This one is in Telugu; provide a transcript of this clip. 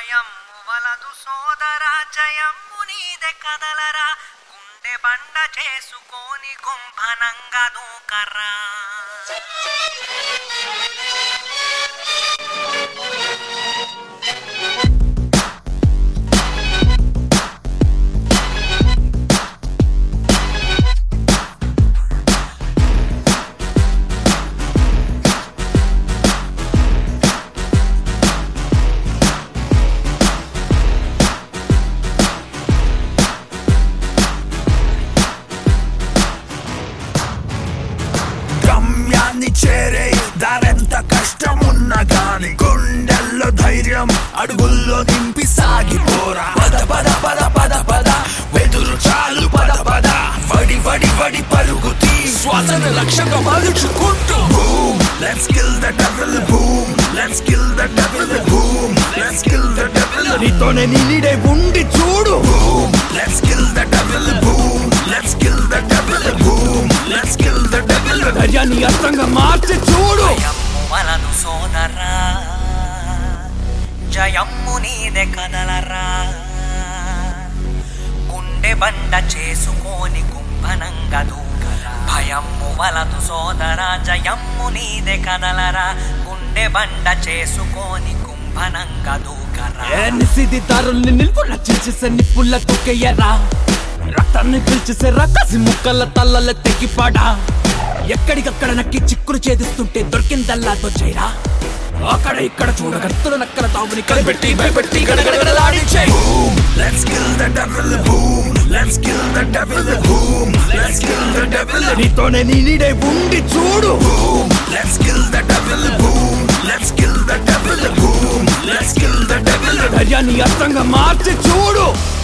భయము వలదు సోదరా జయము నీదే కదలరా గుండె బండ చేసుకొని గుంభనంగా దూకరా గమ్యాన్ని చేరే దారెంత కష్టమున్నా గాని గుండెల్లో ధైర్యం అడుగుల్లో నింపి సాగిపోరా పద పద పద పద పద వెదురు చాలు పద పద వడి వడి వడి పరుగు తీ శ్వాసను లక్ష్యంగా మలుచుకుంటూ boom let's kill the devil boom let's kill the devil boom let's kill the devil నీతోనే నీడే ఉండి చూడు boom. Let's kill the devil, boom. Let's kill the devil, boom. Let's kill the devil. ధైర్యాన్ని అర్థంగా మార్చి చూడు భయము వలదు సోదరా జయమ్ము నీదే కదలరా గుండె బండ చేసుకొని కుంభనంగా దూకరా భయము వలదు సోదరా జయమ్ము నీదే కదలరా గుండె బండ చేసుకొని కుంభనంగా దూకరా ఏ నిసిది దారుల్ని నిల్పుల చిల్చేసే నిప్పుల తొక్కేయరా రక్తాన్ని పిలిచేసే రక్కసి ముక్కల తల్లల తెగిపాడా ఎక్కడికక్కడ నక్కి చిక్కులు ఛేదిస్తుంటే దొరికిందల్లా దొచ్చేరా అక్కడ ఇక్కడ చూడగత్తులు నక్కల తావుని కలిపెట్టి భయపెట్టి గడగడగడలాడించే Boom. Let's kill the devil, boom. Let's kill the devil, boom. Let's kill the devil, నీతోనే నీ నీడే ఉండి చూడు boom. Let's kill the devil, boom. Let's kill the devil, boom. Let's kill the devil. ధైర్యాన్ని అర్థంగా మార్చి చూడు